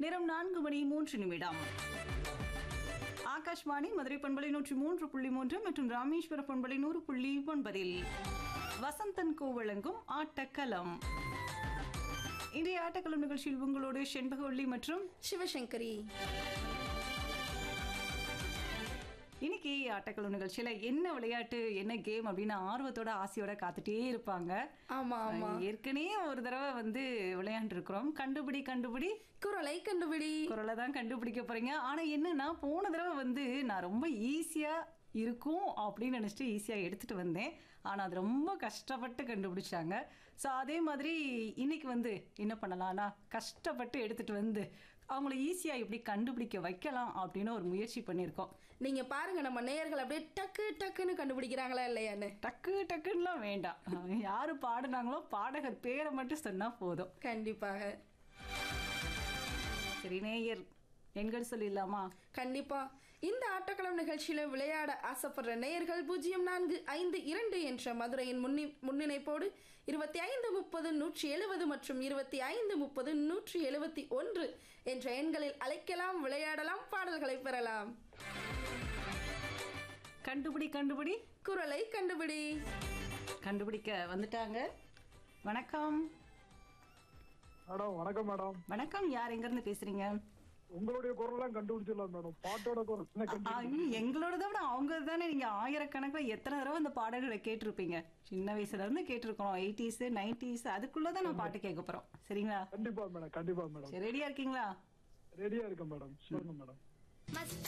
நேரம் நான்கு மணி மூன்று நிமிடம் ஆகாஷ்வாணி மதுரை பண்பலை நூற்றி மூன்று புள்ளி மூன்று மற்றும் ராமேஸ்வர பண்பலை நூறு புள்ளி ஒன்பதில் வசந்தன் கோ வழங்கும் ஆட்டக்களம் இன்றைய ஆட்டக்களம் நிகழ்ச்சியில் உங்களோடு செண்பகவள்ளி மற்றும் சிவசங்கரி இன்னைக்கு ஆட்டக்களம் நிகழ்ச்சியில என்ன விளையாட்டு என்ன கேம் அப்படின்னு ஆர்வத்தோட ஆசையோட காத்துட்டே இருப்பாங்க ஆமா ஆமா ஏற்கனவே ஒரு தடவை வந்து விளையாண்டு இருக்கிறோம் கண்டுபிடி கண்டுபிடி குரலை கண்டுபிடி குரலை தான் கண்டுபிடிக்க போறீங்க ஆனா என்னன்னா போன தடவை வந்து நான் ரொம்ப ஈஸியா இருக்கும் அப்படின்னு நினச்சிட்டு ஈஸியாக எடுத்துகிட்டு வந்தேன் ஆனால் அது ரொம்ப கஷ்டப்பட்டு கண்டுபிடிச்சாங்க ஸோ அதே மாதிரி இன்னைக்கு வந்து என்ன பண்ணலாம்னா கஷ்டப்பட்டு எடுத்துகிட்டு வந்து அவங்கள ஈஸியாக எப்படி கண்டுபிடிக்க வைக்கலாம் அப்படின்னு ஒரு முயற்சி பண்ணியிருக்கோம் நீங்க பாருங்க நம்ம நேயர்கள் அப்படியே டக்கு டக்குன்னு கண்டுபிடிக்கிறாங்களா இல்லையான்னு டக்கு டக்குன்னுலாம் வேண்டாம் யார் பாடுனாங்களோ பாடகர் பேரை மட்டும் சொன்னால் போதும் கண்டிப்பாக சரி நேயர் எண்கள் சொல்லிடலாமா கண்டிப்பா இந்த ஆட்டக்களம் நிகழ்ச்சியில விளையாட ஆசைப்படுற நேயர்கள் பூஜ்ஜியம் நான்கு ஐந்து இரண்டு என்ற மதுரையின் முன்னி முன்னிணைப்போடு இருபத்தி ஐந்து முப்பது நூற்றி எழுபது மற்றும் இருபத்தி ஐந்து முப்பது நூற்றி எழுபத்தி ஒன்று என்ற எண்களில் அழைக்கலாம் விளையாடலாம் பாடல்களை பெறலாம் கண்டுபிடி கண்டுபிடி குரலை கண்டுபிடி கண்டுபிடிக்க வந்துட்டாங்க வணக்கம் மேடம் வணக்கம் மேடம் வணக்கம் யார் எங்கேருந்து பேசுறீங்க உங்களுடைய குரல்லாம் கண்டுபிடிச்சிடலாம் மேடம் பாட்டோட குரல் கண்டு ஐயோ, எங்களோடத விட அவங்க தானே நீங்க ஆயிரக்கணக்கில் எத்தனை தடவை அந்த பாடல்களை கேட்டிருப்பீங்க சின்ன வயசுல இருந்து கேட்டிருக்கிறோம் எயிட்டிஸ் நைன்டிஸ் அதுக்குள்ளதான் நான் பாட்டு கேட்க போறோம் சரிங்களா கண்டிப்பா மேடம் கண்டிப்பா மேடம் சரி ரெடியா இருக்கீங்களா ரெடியா இருக்கேன் மேடம் சொல்லுங்க மேடம்